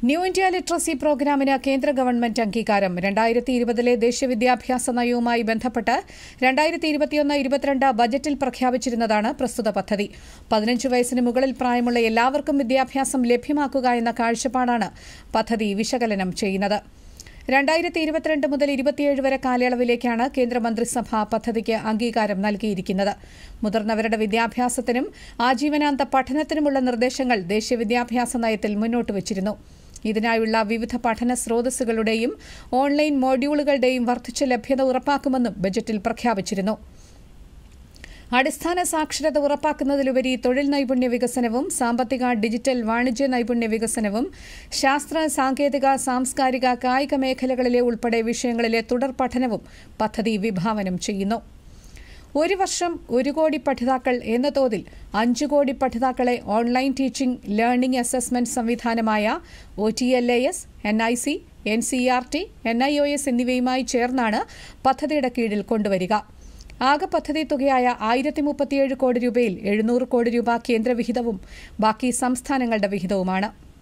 new India literacy പ്രോഗ്രാമിന് കേന്ദ്ര government അംഗീകാരം രണ്ടായിരത്തി ഇരുപതിലെ ദേശീയ വിദ്യാഭ്യാസ നയവുമായി ബന്ധപ്പെട്ട് രണ്ടായിരത്തി ഇരുപത്തിയൊന്ന് ഇരുപത്തിരണ്ട് ബജറ്റിൽ പ്രഖ്യാപിച്ചിരുന്നതാണ് പ്രസ്തുത പദ്ധതി പതിനഞ്ച് വയസ്സിന് മുകളിൽ പ്രായമുള്ള എല്ലാവർക്കും വിദ്യാഭ്യാസം ലഭ്യമാക്കുക എന്ന കാഴ്ചപ്പാടാണ് പദ്ധതി വിശകലനം ചെയ്യുന്നത് രണ്ടായിരത്തി ഇരുപത്തിരണ്ട് മുതൽ ഇരുപത്തിയേഴ് വരെ കാലയളവിലേക്കാണ് കേന്ദ്രമന്ത്രിസഭ പദ്ധതിക്ക് അംഗീകാരം നൽകിയിരിക്കുന്നത് മുതിർന്നവരുടെ വിദ്യാഭ്യാസത്തിനും ആജീവനാന്ത പഠനത്തിനുമുള്ള നിർദ്ദേശങ്ങൾ ദേശീയ വിദ്യാഭ്യാസ നയത്തിൽ മുന്നോട്ട് വച്ചിരുന്നു ഇതിനായുള്ള വിവിധ പഠന സ്രോതസ്സുകളുടെയും ഓൺലൈൻ മോഡ്യൂളുകളുടെയും വർദ്ധിച്ച ലഭ്യത ഉറപ്പാക്കുമെന്നും ബജറ്റിൽ പ്രഖ്യാപിച്ചിരുന്നു അടിസ്ഥാന സാക്ഷരത ഉറപ്പാക്കുന്നതിലുപരി തൊഴിൽ നൈപുണ്യ വികസനവും സാമ്പത്തിക ഡിജിറ്റൽ വാണിജ്യ നൈപുണ്യ വികസനവും ശാസ്ത്ര സാങ്കേതിക സാംസ്കാരിക കായിക മേഖലകളിലെ ഉൾപ്പെടെ വിഷയങ്ങളിലെ തുടർ പഠനവും പദ്ധതി വിഭാവനം ചെയ്യുന്നു ഒരു വർഷം ഒരു കോടി പഠിതാക്കൾ എന്ന തോതിൽ അഞ്ചു കോടി പഠിതാക്കളെ ഓൺലൈൻ ടീച്ചിംഗ് ലേണിംഗ് അസസ്മെന്റ് സംവിധാനമായ O T L A S N I C N C R T N I O S എന്നിവയുമായി ചേർന്നാണ് പദ്ധതിയുടെ കീഴിൽ കൊണ്ടുവരിക ആകെ പദ്ധതി തുകയായ ആയിരത്തി മുപ്പത്തിയേഴ് കോടി രൂപയിൽ എഴുന്നൂറ് കോടി രൂപ കേന്ദ്രവിഹിതവും ബാക്കി സംസ്ഥാനങ്ങളുടെ വിഹിതവുമാണ്